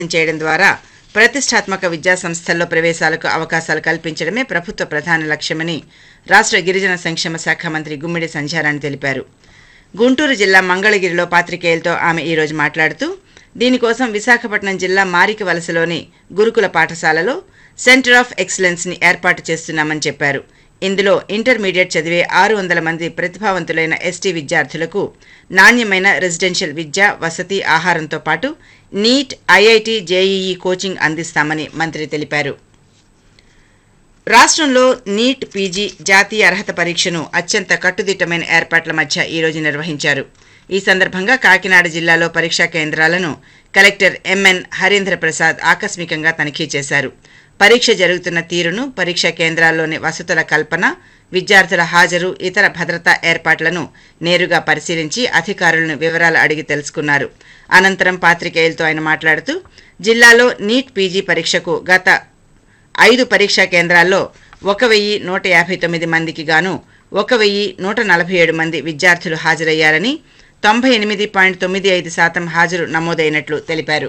చేయడం ద్వారా ప్రతిష్టాత్మక విద్యా సంస్థల్లో ప్రవేశాలకు అవకాశాలు కల్పించడమే ప్రభుత్వ ప్రధాన లక్ష్యమని రాష్ట్ర గిరిజన సంక్షేమ శాఖ మంత్రి గుమ్మిడి సంధ్యారాణి తెలిపారు గుంటూరు జిల్లా మంగళగిరిలో పాత్రికేయులతో ఆమె ఈరోజు మాట్లాడుతూ దీనికోసం విశాఖపట్నం జిల్లా మారిక వలసలోని గురుకుల పాఠశాలలో సెంటర్ ఆఫ్ ఎక్సలెన్స్ ని ఏర్పాటు చేస్తున్నామని చెప్పారు ఇందులో ఇంటర్మీడియట్ చదివే ఆరు వందల మంది ప్రతిభావంతులైన ఎస్టీ విద్యార్థులకు నాణ్యమైన రెసిడెన్షియల్ విద్య వసతి ఆహారంతో పాటు నీట్ ఐఐటి జేఈఈ కోచింగ్ అందిస్తామని మంత్రి తెలిపారు రాష్ట్రంలో నీట్ పీజీ జాతీయ అర్హత పరీక్షను అత్యంత కట్టుదిట్టమైన ఏర్పాట్ల మధ్య ఈరోజు నిర్వహించారు ఈ సందర్భంగా కాకినాడ జిల్లాలో పరీక్షా కేంద్రాలను కలెక్టర్ ఎంఎన్ హరీంద్ర ప్రసాద్ ఆకస్మికంగా తనిఖీ చేశారు పరీక్ష జరుగుతున్న తీరును పరీక్షా కేంద్రాల్లోని వసతుల కల్పన విద్యార్థుల హాజరు ఇతర భద్రతా ఏర్పాట్లను నేరుగా పరిశీలించి అధికారులను వివరాలు అడిగి తెలుసుకున్నారు అనంతరం పాత్రికేయులతో ఆయన మాట్లాడుతూ జిల్లాలో నీట్ పీజీ పరీక్షకు గత ఐదు పరీక్షా కేంద్రాల్లో ఒక వెయ్యి నూట యాభై తొమ్మిది మందికి గాను ఒక వెయ్యి నూట నలభై ఏడు మంది విద్యార్థులు హాజరయ్యారని తొంభై ఎనిమిది పాయింట్ తొమ్మిది ఐదు శాతం హాజరు నమోదైనట్లు తెలిపారు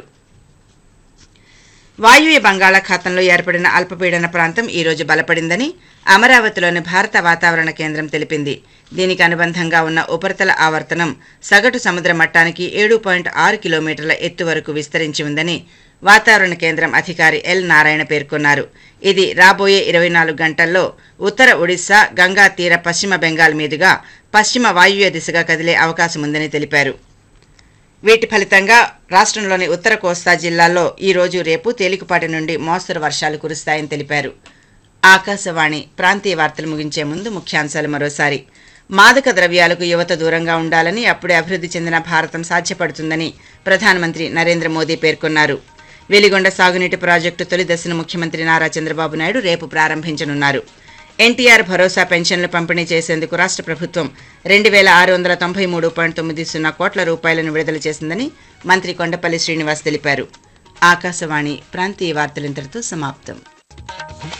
వాయువ్య బంగాళాఖాతంలో ఏర్పడిన అల్పపీడన ప్రాంతం ఈ రోజు బలపడిందని అమరావతిలోని భారత వాతావరణ కేంద్రం తెలిపింది దీనికి అనుబంధంగా ఉన్న ఉపరితల ఆవర్తనం సగటు సముద్ర మట్టానికి ఏడు పాయింట్ ఆరు కిలోమీటర్ల ఎత్తు వరకు విస్తరించి ఉందని వాతావరణ కేంద్రం అధికారి ఎల్ నారాయణ పేర్కొన్నారు ఇది రాబోయే ఇరవై నాలుగు గంటల్లో ఉత్తర ఒడిశా గంగా తీర పశ్చిమ బెంగాల్ మీదుగా పశ్చిమ వాయువ్య దిశగా కదిలే అవకాశం ఉందని తెలిపారు వీటి ఫలితంగా రాష్ట్రంలోని ఉత్తర కోస్తా జిల్లాల్లో ఈ రోజు రేపు తేలికపాటి నుండి మోస్తరు వర్షాలు కురుస్తాయని తెలిపారు ఆకాశవాణి ప్రాంతీయ వార్తలు ముగించే ముందు ముఖ్యాంశాలు మరోసారి మాదక ద్రవ్యాలకు యువత దూరంగా ఉండాలని అప్పుడే అభివృద్ధి చెందిన భారతం సాధ్యపడుతుందని ప్రధానమంత్రి నరేంద్ర మోదీ పేర్కొన్నారు వెలిగొండ సాగునీటి ప్రాజెక్టు తొలి దశను ముఖ్యమంత్రి నారా చంద్రబాబు నాయుడు రేపు ప్రారంభించనున్నారు ఎన్టీఆర్ భరోసా పెన్షన్లు పంపిణీ చేసేందుకు రాష్ట్ర ప్రభుత్వం రెండు వేల ఆరు వందల తొంభై మూడు పాయింట్ తొమ్మిది సున్నా కోట్ల రూపాయలను విడుదల చేసిందని మంత్రి కొండపల్లి శ్రీనివాస్ తెలిపారు ఆకాశవాణి ప్రాంతీయ వార్తలు ఇంతటితో సమాప్తం